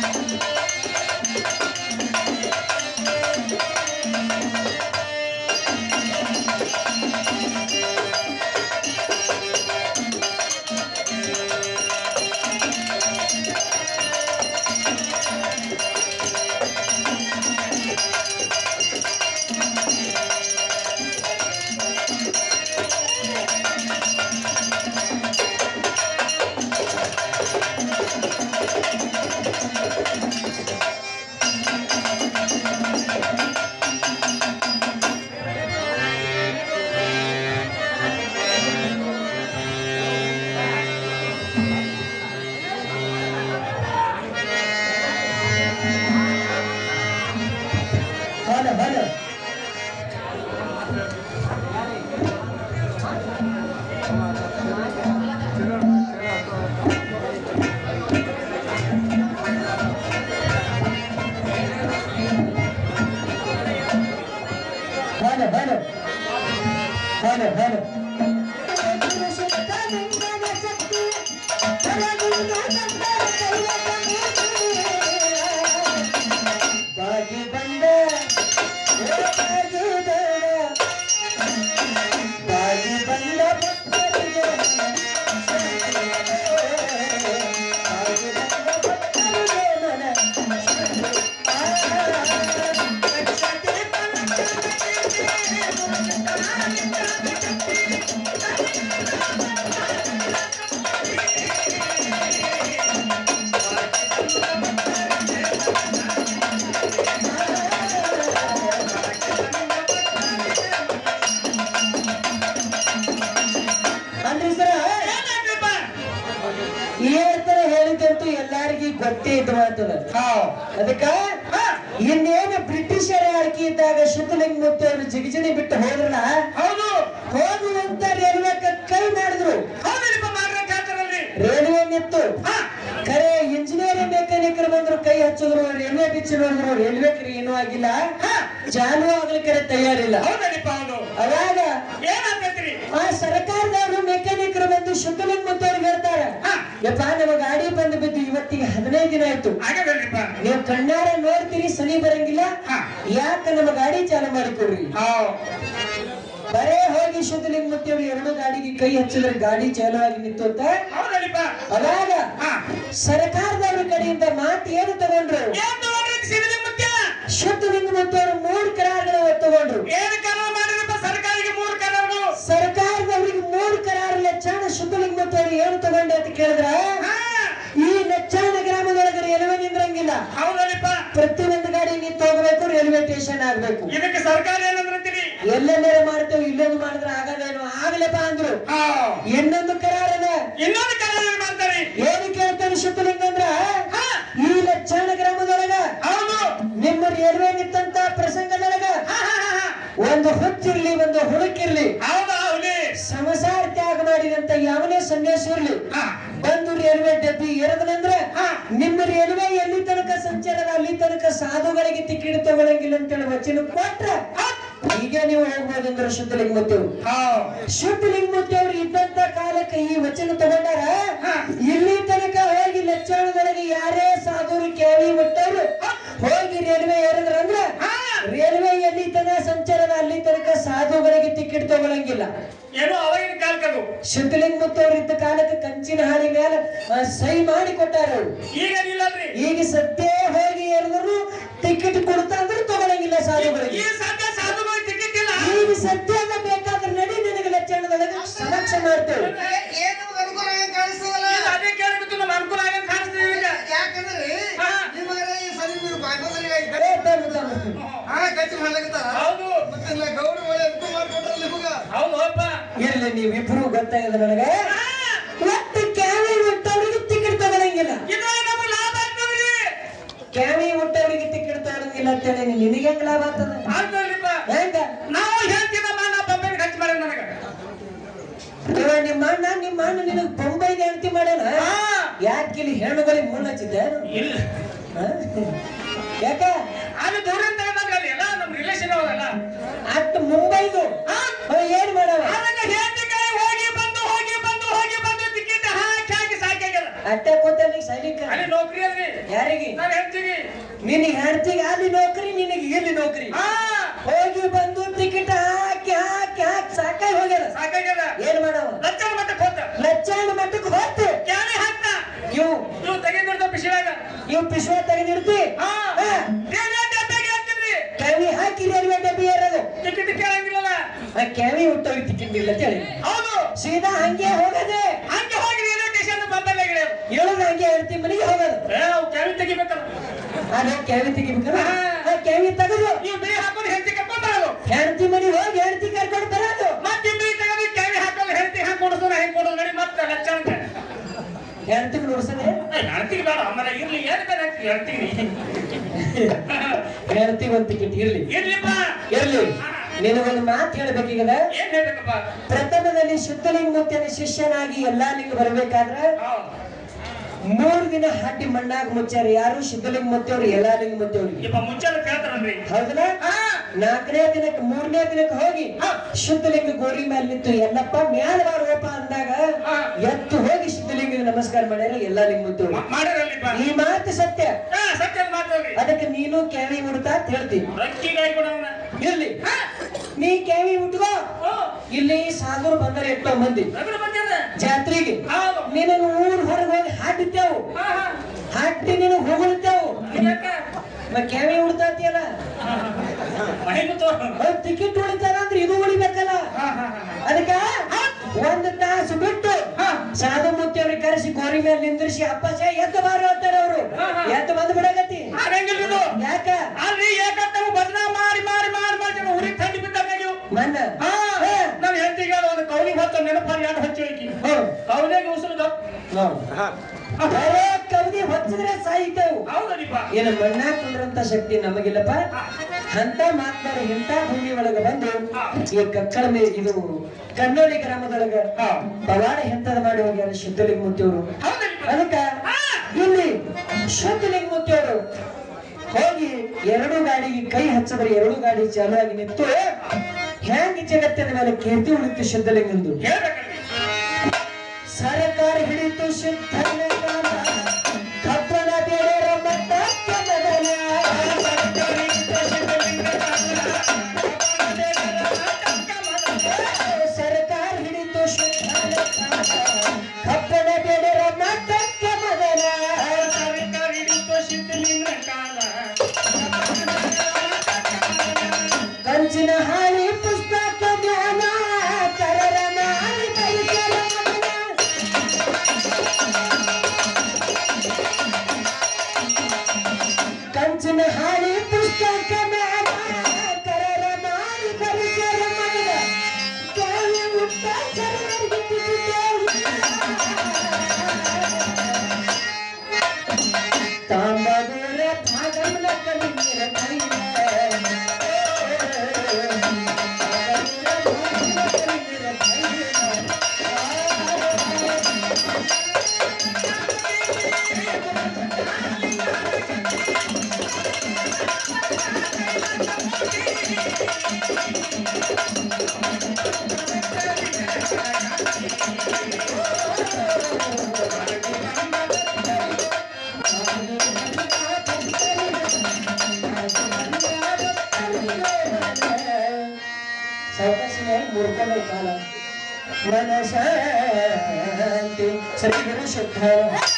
ಹೊಲ ಹೊಲ ಹೊಲ ಹೊಲ ಹೊಲ ಹೊಲ ಬಾಗಿ ಬಂದ ಬಾಗಿ ಬಂದ ಬಾಗಿ ಬಂದ ಭಕ್ತರಿಗೆ ಬಾಗಿ ಬಂದ ಭಕ್ತರಿಗೆ ಮನ ಅಲ್ರಿ ಸರ ಹೇಳ್ತಾರ ಹೇಳಿದಂತೂ ಎಲ್ಲಾರಿಗೂ ಗೊತ್ತೇ ಇದ್ದು ಮಾತದ ಅದಕ್ಕ ಇನ್ನೇನು ಬ್ರಿಟಿಷರ ಆಳ್ಕೆ ಇದ್ದಾಗ ಶುದ್ಧಲಿಂಗ ಮುತ್ತು ಅವರು ಜಿಗಜಿಣಿ ಬಿಟ್ಟು ಹೋದ್ರಲ್ಲ ಹೌದು ಹೋಗುವಂತ ರೈಲ್ವೆ ಕೈ ಮಾಡಿದ್ರು ಹೌದಪ್ಪ ಮಾಡ್ಬೇಕಾಗ್ತದಲ್ಲಿ ರೈಲ್ವೆ ನಿತ್ತು ಖರೆ ಇಂಜಿನಿಯರಿಂಗ್ ಮೆಕ್ಯಾನಿಕರು ಬಂದ್ರು ಕೈ ಹಚ್ಚಿದ್ರು ರೈಲ್ವೆ ಬಿಚ್ಚಿ ನೋಡಿದ್ರು ರೈಲ್ವೆ ಏನೂ ಆಗಿಲ್ಲ ಚಾಲು ಆಗ್ಲಿಕ್ಕೆ ತಯಾರಿಲ್ಲ ಹೌದಪ್ಪ ಹೌದು ಅವಾಗ ಏನಾಗ್ತೈತ್ರಿ ಆ ಸರ್ಕಾರದವರು ಮೆಕ್ಯಾನಿಕರು ಬಂದು ಶುದ್ಧಲಿಂಗ ಮುತ್ತವ್ರಿಗೆ ಹೇಳ್ತಾರೆ ಹಾ. ಯಪ್ಪ ನಮ್ಮ ಗಾಡಿ ಬಂದು ಬಿದ್ದು ಇವತ್ತಿಗೆ ಹದಿನೈದು ದಿನ ಆಯ್ತು ಆಗದಲ್ರಿಪ್ಪ ನೀವು ಕಣ್ಣಾರ ನೋಡ್ತೀರಿ ಸನಿ ಬರಂಗಿಲ್ಲ ಹಾ. ಯಾಕ ನಮ್ಮ ಗಾಡಿ ಚಾಲು ಮಾಡಿಕೊಡ್ರಿ ಹೌದು ಬರೇ ಹೋಗಿ ಶುದ್ಧಲಿಂಗ ಮುತ್ತೇವ್ರು ಎರಡು ಗಾಡಿಗೆ ಕೈ ಹಚ್ಚಿದ್ರೆ ಗಾಡಿ ಚಾಲು ಆಗಿ ನಿಂತು ಅಂತ ಹೌದಲ್ರಿಪ್ಪ ಅವಾಗ ಹಾ ಸರ್ಕಾರದವ್ರ ಕಡೆಯಿಂದ ಮಾತು ಏನು ತಗೊಂಡ್ರು ಏನ್ ತಗೊಂಡ್ರಿ ಸಿರಿಲಿ ಮುತ್ಯ ಶುದ್ಧಲಿಂಗ ಮುತ್ತೇವ್ರು ಮೂರು ಕರಾರ್ಗಳು ತಗೊಂಡ್ರು ಏನ್ ಕರಾರ್ ಮಾಡಿದ್ರಪ್ಪ ಸರ್ಕಾರಿಗೆ ಮೂರು ಕರಾರು ಸರ್ಕಾರದವ್ರಿಗೆ ಮೂರು ಕರಾರ್ ಲಕ್ಷಣ ಶುದ್ಧಲಿಂಗ ಮುತ್ತೇವ್ರು ಏನು ತಗೊಂಡೆ ಅಂತ ಕೇಳಿದ್ರ ಹಾ ಈ ಲಕ್ಷಾಣ ಗ್ರಾಮದೊಳಗೆ ರೈಲ್ವೆ ನಿಂದ್ರಂಗಿಲ್ಲ ಹೌದಲ್ರಿಪ್ಪ ಪ್ರತಿಯೊಂದು ಗಾಡಿ ನಿಂತು ಹೋಗ್ಬೇಕು ರೈಲ್ವೆ ಸ್ಟೇಷನ್ ಆಗ್ಬೇಕು ಇದಕ್ಕೆ ಸರ್ಕಾರ ಏನಂದ್ರಂತೀರಿ ಎಲ್ಲೆಲ್ಲೇ ಮಾಡ್ತೇವೆ ಇಲ್ಲೊಂದು ಮಾಡಿದ್ರೆ ಆಗದೇನು ಆಗಲೇಪ ಅಂದ್ರು ಹಾ ಇನ್ನೊಂದು ಕರಾರ್ ಅದ ಇನ್ನೊಂದು ಕರಾರ್ ಏನ್ ಮಾಡ್ತಾರೆ ಏನು ಕೇಳ್ತಾನೆ ಶುದ್ಧಲಿಂಗ ಅಂದ್ರ ಹಾ ಈ ಲಕ್ಷಾಣ ಗ್ರಾಮದೊಳಗ ಹೌದು ನಿಮ್ಮ ರೈಲ್ವೆ ನಿಂತಂತ ಪ್ರಸಂಗದೊಳಗ ಹಾ ಹಾ ಹಾ ಹಾ ಒಂದು ಹುಚ್ಚಿರ್ಲಿ ಒಂದು ಹುಡುಕಿರ್ಲಿ ಹೌದಾ ಹುಲಿ ಸಂಸಾರ ತ್ಯಾಗ ಮಾಡಿದಂತ ಯಾವನೇ ಸನ್ಯಾಸ ಇರ್ಲಿ ಹಾ ಬಂದು ರೈಲ್ವೆ ಡಬ್ಬಿ ಏರದನಂದ್ರೆ ಹಾ. ನಿಮ್ಮ ರೈಲ್ವೆ ಎಲ್ಲಿ ತನಕ ಸಂಚಾರದ ಅಲ್ಲಿ ತನಕ ಸಾಧುಗಳಿಗೆ ಟಿಕೆಟ್ ತಗೊಳಂಗಿಲ್ಲ ಅಂತೇಳಿ ವಚನ ಕೊಟ್ರ ಈಗ ನೀವು ಹೋಗ್ಬೋದಂದ್ರೆ ಶುದ್ಧಲಿಂಗ ಮುತ್ತೇವ್ರು ಹೌದು ಶುದ್ಧಲಿಂಗ ಮುತ್ತೇವ್ರು ಇದ್ದಂತ ಕಾಲಕ್ಕೆ ಈ ವಚನ ತಗೊಂಡಾರ ಹಾ. ಇಲ್ಲಿ ತನಕ ಹೋಗಿ ಲಕ್ಷಣದೊಳಗೆ ಯಾರೇ ಸಾಧುರು ಕೇಳಿ ಬಿಟ್ಟವ್ರು ಹೋಗಿ ರೈಲ್ವೆ ಏರಿದ್ರಂದ್ರ ಹಾ. ರೈಲ್ವೆ ಎಲ್ಲಿ ತನಕ ಸಂಚಾರದ ಅಲ್ಲಿ ತನಕ ಸಾಧುಗಳಿಗೆ ಟಿಕೆಟ್ ತಗೊಳಂಗಿಲ್ಲ ಏನೋ ಅವಾಗಿನ ಕಾಲಕ್ಕದು ಶುದ್ಧಲಿಂಗ ಮುತ್ತವ್ರು ಇದ್ದ ಕಾಲಕ್ಕೆ ಕಂಚಿನ ಹಾಳಿ ಮೇಲೆ ಆ, ಸಹಿ ಮಾಡಿ ಕೊಟ್ಟಾರ ಅವ್ರು. ಈಗ ನಿಲ್ಲಲ್ರಿ ಈಗ ಸದ್ಯ ಹೋಗಿ ಏರಿದ್ರು ಟಿಕೆಟ್ ಕೊಡ್ತಾ ಅಂದ್ರೆ ತಗೊಳಂಗಿಲ್ಲ ಈ ಸಾಧುಗಳಿಗೆ ಸದ್ಯ ಸಾಧುಗಳು ಟಿಕೆಟ್ ಇಲ್ಲ ಈಗ ಸದ್ಯದ ಬೇಕಾದ್ರೆ ನಡಿ ನಿನಗೆ ಲಕ್ಷಣದೊಳಗೆ ಸಮಕ್ಷ ಮಾಡ್ತೇವೆ ಏನು ಅನುಕೂಲ ಏನ್ ಕಾಣಿಸ್ತದಲ್ಲ ಈಗ ಅದೇ ಕೇಳಬೇಕು ನಮ್ಮ ಅನುಕೂಲ ಆಗಂಗ್ ಕಾಣಿಸ್ತದೆ ಈಗ ಯಾಕಂದ್ರೆ ಹಾ. ನಿಮಗೆ ಈ ಸರಿ ನೀವು ಬಾಯ್ಬಂದರಿಗೆ ಏ, ತಮ್ಮ, ತಮ್ಮ. ಹಾ ಕಚ್ಚಿ ಮಾಡ್ಲಕತ್ತಾರ ಹೌದು ಮತ್ತೆ ಇಲ್ಲ ಗೌಡ ಒಳ್ಳೆ ಅನುಕೂಲ ಮಾಡ್ಕೊಟ್ರಲ್ಲ ನಿಮಗ ಹೌದು ಅಪ್ಪ ಇರ್ಲಿ ನೀವಿಬ್ರು ಗೊತ್ತಾಗಿದೆ ನನಗೆ ಒಟ್ಟು ಕ್ಯಾವಿ ಹುಟ್ಟವ್ರಿಗೆ ಟಿಕೆಟ್ ತಗೊಳಂಗಿಲ್ಲ ಇದು ನಮ್ಗೆ ಲಾಭ ಆಗ್ತದ್ರಿ ಕ್ಯಾವಿ ಹುಟ್ಟವ್ರಿಗೆ ಟಿಕೆಟ್ ತಗೊಳಂಗಿಲ್ಲ ಅಂತೇಳಿ ನೀನ್- ನಿನಗೆ ಹೆಂಗ್ ಲಾಭ ಆಗ್ತದ ಆಗ್ತದ್ರಿಪ್ಪ ಹೆಂಗ ನಾವು ಹೇಳ್ತೀವಿ ಮಾನ ಪಪ್ಪಗೆ ಖರ್ಚು ಮಾಡಿ ನನಗೆ ಇವ ನಿಮ್ಮ ಅಣ್ಣ ನಿಮ್ಮ ಅಣ್ಣ ನಿನಗ್ ಬೊಂಬೈಗೆ ಹೆಂಡತಿ ಮಾಡ್ಯಾನ ಹಾ. ಯಾಕೆ ಇಲ್ಲಿ ಹೆಣ್ಣುಗಳಿಗೆ ಮುಳ್ಳು ಹಚ್ಚಿದ್ದೆ ಇಲ್ಲ ಯಾಕ ಅದು ದೂರಿಂದ ತಗೊಂಡಾಗ ಅಲ್ಲಿ ಎಲ್ಲ ನಮ್ಮ ರಿಲೇಷನ್ ಅವರಲ್ಲ ಅಟ್ ಮುಂಬೈದು ಹಾ. ಅವ ಏನ್ ಮಾಡವ ಅದನ್ನ ಹೇಳ್ತಿ ಕೈ ಹೋಗಿ ಬಂದು ಹೋಗಿ ಬಂದು ಹೋಗಿ ಬಂದು ಟಿಕೆಟ್ ಹಾಕಿ ಹಾಕಿ ಸಾಕಾಗ್ಯದ ಅಟ್ಟೆ ಕೂತಲ್ಲಿ ಸೈನಿಕ ಅಲ್ಲಿ ನೌಕರಿ ಅದ್ರಿ ಯಾರಿಗೆ ನಾನು ಹೇಳ್ತೀವಿ ನಿನಗೆ ಹೆಣ್ತಿಗೆ ಅಲ್ಲಿ ನೌಕರಿ ನಿನಗೆ ಇಲ್ಲಿ ನೌಕರಿ ಹಾ ಹೋಗಿ ಬಂದು ಟಿಕೆಟ್ ಹಾಕಿ ಹಾಕಿ ಹಾಕಿ ಸಾಕಾಗಿ ಹೋಗ್ಯದ ಸಾಕಾಗ್ಯದ ಏನ್ ಮಾಡವ ಲಚ್ಚನ ಮಟ್ಟಕ್ಕೆ ಹೋತ ಲಚ್ಚಾಣ ಮಟ್ಟಕ್ಕೆ ಹೋಗ್ತು ಕ್ಯಾನೆ ಹಾಕ್ತ ಇವು ನೀವು ತೆಗೆದ್ಬಿಡ್ತಾವ ಬಿಸಿಲಾಗ ಇವು ಪಿಶ್ವ ತೆಗೆದಿಡ್ತಿ ಹಾ ಹಾ. ರೈಲ್ವೆ ಡಬ್ಬಿಗೆ ಹಾಕ್ತಿದ್ರಿ ಕವಿ ಹಾಕಿ ರೈಲ್ವೆ ಡಬ್ಬಿ ಏರೋದು ಟಿಕೆಟ್ ಕೇಳಂಗಿಲ್ಲಲ್ಲ ಆ ಕೆವಿ ಹುಟ್ಟೋಗಿ ಟಿಕೆಟ್ ಇಲ್ಲ ಅಂತ ಹೇಳಿ ಹೌದು ಸೀದಾ ಹಂಗೆ ಹೋಗದೆ ಹಂಗೆ ಹೋಗಿ ರೈಲ್ವೆ ಸ್ಟೇಷನ್ ಬಂದಲ್ಲ ಗಿಳಿಯೋದು ಹೇಳೋದು ಹಂಗೆ ಹೇಳ್ತಿ ಮನೆಗೆ ಹೋಗೋದು ಏ ಅವು ಕ್ಯಾವಿ ತೆಗಿಬೇಕಲ್ಲ ಅದೇ ಕೆವಿ ತೆಗಿಬೇಕಲ್ಲ ಆ ಕೆವಿ ತೆಗೆದು ನೀವು ಬಿಳಿ ಹಾಕೊಂಡು ಹೆಂಡತಿ ಕರ್ಕೊಂಡು ಬರೋದು ಹೆಂಡತಿ ಮನೆಗೆ ಹೋಗಿ ಹೆಂಡತಿ ಕರ್ಕೊಂಡು ಬರೋದು ಮತ್ತೆ ಬಿಳಿ ತೆಗೆದು ಕ್ಯಾವಿ ಹಾಕೊಂಡು ಹೆಂಡತಿ ಹಾಕಿ ಕೊಡಿಸೋಣ ಹೆಂಗ್ ಕೊಡೋದು ನೋಡಿ ಮತ್ತೆ ಲಕ್ಷಣಕ್ಕೆ ಹೆಂಡತಿಗೆ ನೋಡ್ಸದೆ ಹೆಂಡತಿಗೆ ಬೇಡ ಆಮೇಲೆ ಇರ್ಲಿ ಏನು ಬೇಡ ಹೆಂಡತಿಗೆ ಹೆಂಡತಿಗೆ ಒಂದು ಟಿಕೆಟ್ ಇರ್ಲಿ ಇರ್ಲಿಪ್ಪ ಇರ್ಲಿ ನಿನಗೊಂದು ಮಾತು ಹೇಳ್ಬೇಕೀಗದ ಏನ್ ಹೇಳ್ಬೇಕಪ್ಪ ಪ್ರಥಮದಲ್ಲಿ ಶುದ್ಧಲಿಂಗ ಮುತ್ತನ ಶಿಷ್ಯನಾಗಿ ಎಲ್ಲಾ ಲಿಂಗ ಬರ್ಬೇಕಾದ್ರ ಮೂರು ದಿನ ಹಟ್ಟಿ ಮಣ್ಣಾಗ ಮುಚ್ಚಾರ ಯಾರು ಶುದ್ಧಲಿಂಗ ಮುತ್ತವ್ರು ಎಲ್ಲಾ ಲಿಂಗ ಮುತ್ತವ್ರಿಗೆ ಇಪ್ಪ ಮುಂಚೆಲ್ಲ ಕೇಳ್ತಾರನ್ರಿ ಹೌದಲ್ಲ ನಾಲ್ಕನೇ ದಿನಕ್ಕೆ ಮೂರನೇ ದಿನಕ್ಕೆ ಹೋಗಿ ಹಾ. ಶುದ್ಧಲಿಂಗ ಗೋರಿ ಮೇಲೆ ನಿಂತು ಎಲ್ಲಪ್ಪ ಮ್ಯಾಲ ಬಾರಪ್ಪ ಅಂದಾಗ ಹಾ. ಎತ್ತು ಹೋಗಿ ಶುದ್ಧಲಿಂಗ ನಮಸ್ಕಾರ ಮಾಡ್ಯಾರ ಎಲ್ಲಾ ಲಿಂಗ ಮುತ್ತವ್ರು ಮಾಡಿರಲ್ಲಿಪ್ಪ ಈ ಮಾತು ಸತ್ಯ ಹಾ ಸತ್ಯ ಮಾತಾಡ್ರಿ ಅದಕ್ಕೆ ನೀನು ಕೆವಿ ಉಡ್ತಾ ಅಂತ ಹೇಳ್ತೀನಿ ರಕ್ಕಿಗಾಯಿ ಕೊಡವನ ಇರ್ಲಿ ನೀ ಕೆವಿ ಉಟ್ಕೋ ಇಲ್ಲಿ ಸಾಧುರು ಬಂದರೆ ಎಷ್ಟೋ ಮಂದಿ ರಗಡ ಬಂದಿರ ಜಾತ್ರೆಗೆ ಹೌದು ನಿನಗ ಊರ್ ಹೊರಗೆ ಹೋಗಿ ಹಾಡಿದ್ದೆವು ಹಾ ಹಾ ಹಾಡಿ ನಿನಗೆ ಹೋಗುತ್ತೇವು ಯಾಕ ಕೆವಿ ಉಡ್ತಾತಿಯಲ್ಲ ಮಹಿಮು ತೋರ್ ಟಿಕೆಟ್ ಉಳಿತಾರ ಅಂದ್ರೆ ಇದು ಉಳಿಬೇಕಲ್ಲ ಹಾ ಹಾ ಹಾ ಅದಕ್ಕ ಒಂದು ತಾಸು ಬಿಟ್ಟು ಹಾ. ಸಾಧು ಮುತ್ತಿ ಅವ್ರಿಗೆ ಕರೆಸಿ ಗೋರಿ ಮೇಲೆ ನಿಂದ್ರಿಸಿ ಅಪ್ಪಾಜ ಎದ್ದು ಬಾರ ಅಂತಾರೆ ಅವರು ಹಾ, ಹಾ. ಎದ್ದು ಬಂದು ಬಿಡಕತ್ತಿ ಆಗಂಗಿಲ್ಲ ಇದು ಯಾಕ ಅಲ್ಲಿ ಏಕತ್ತವು ಬದನಾ ಮಾಡಿ ಮಾಡಿ ಮಾಡಿ ಮಾಡಿ ಜನ ಉರಿ ಥಂಡಿ ಬಿದ್ದಾಗ ನೀವು ಮನ್ನ ಹಾ ನಾವು ಹೆಂಡತಿಗೆ ಒಂದು ಕೌಲಿ ಹೊತ್ತು ನೆನಪಾಗಿ ಎರಡು ಹಚ್ಚಿ ಹೋಗಿ ಹ್ಮ್. ಕೌಲಿಗೆ ಉಸಿರುದು ಬರೇ ಕವದಿ ಹೊಚ್ಚಿದ್ರೆ ಸಾಯ್ತೇವು ಹೌದನಿಪ್ಪ ಏನು ಮಣ್ಣಾಗ ಕುಂದ್ರಂತ ಶಕ್ತಿ ನಮಗಿಲ್ಲಪ್ಪ ಅಂತ ಮಾತನಾಡಿ ಇಂಥ ಭೂಮಿ ಒಳಗ ಬಂದು ಈ ಕಕ್ಕಳ ಮೇಲೆ ಇದು ಕನ್ನೋಳಿ ಗ್ರಾಮದೊಳಗ ಪವಾಡ ಹೆಂತದ ಮಾಡಿ ಹೋಗ್ಯಾರ ಶುದ್ಧಲಿಂಗ ಮುತ್ತಿಯವರು ಹೌದನಿಪ್ಪ ಅದಕ್ಕ ಇಲ್ಲಿ ಶುದ್ಧಲಿಂಗ ಮುತ್ತಿಯವರು ಹೋಗಿ ಎರಡು ಗಾಡಿಗೆ ಕೈ ಹಚ್ಚದ್ರೆ ಎರಡು ಗಾಡಿ ಚಾಲು ಆಗಿ ನಿಂತು ಹ್ಯಾಂಗ ಜಗತ್ತಿನ ಮೇಲೆ ಕೀರ್ತಿ ಉಳಿತು ಶುದ್ಧಲಿಂಗಂದು ಹೇಳ್ಬೇಕಲ್ರಿ ಸರ್ಕಾರ ಹಿಡಿತು ಶುದ್ಧಲಿಂಗ ಕಪ್ಪನ ಬೇರೆ ಮಟ್ಟಕ್ಕೆ ಮೊದಲ ಸರ್ಕಾರ ಹಿಡಿತು ಶುದ್ಧಲಿಂಗ ಕಪ್ಪನ ಬೇರೆ ಮಟ್ಟಕ್ಕೆ ಮೊದಲ ಕಂಚಿನ ಹಾಳಿ ಪುಸ್ತಕ ಜ್ಞಾನ ಕರರ ಮಾಡಿ ಪರಿಚಯ ಮಗನ. ಕಂಚಿನ ಹಾಳಿ ಪುಸ್ತಕ ಮ್ಯಾಲ ಕರರ ಮಾಡಿ ಪರಿಚಯ ಮಗನ. ಗಾಳಿ ಉಟ್ಟ ಸರ್ವರಿಗೆ ತಿಳಿದೇವು. ತಾಂಬದೂರ ಭಾಗಮನ ಕಲಿಮಿರ ಕೈಲ. ತಾಂಬದೂರ ಭಾಗಮನ ಕಲಿಮಿರ ಕೈಲ. ಸಾವಕಾಶಿಯಾಗಿ ಮುರ್ಕೊಳ್ಳೋ ಕಾಲ ಮನಶಾಂತಿ ಶ್ರೀ ಗುರು ಶುದ್ಧ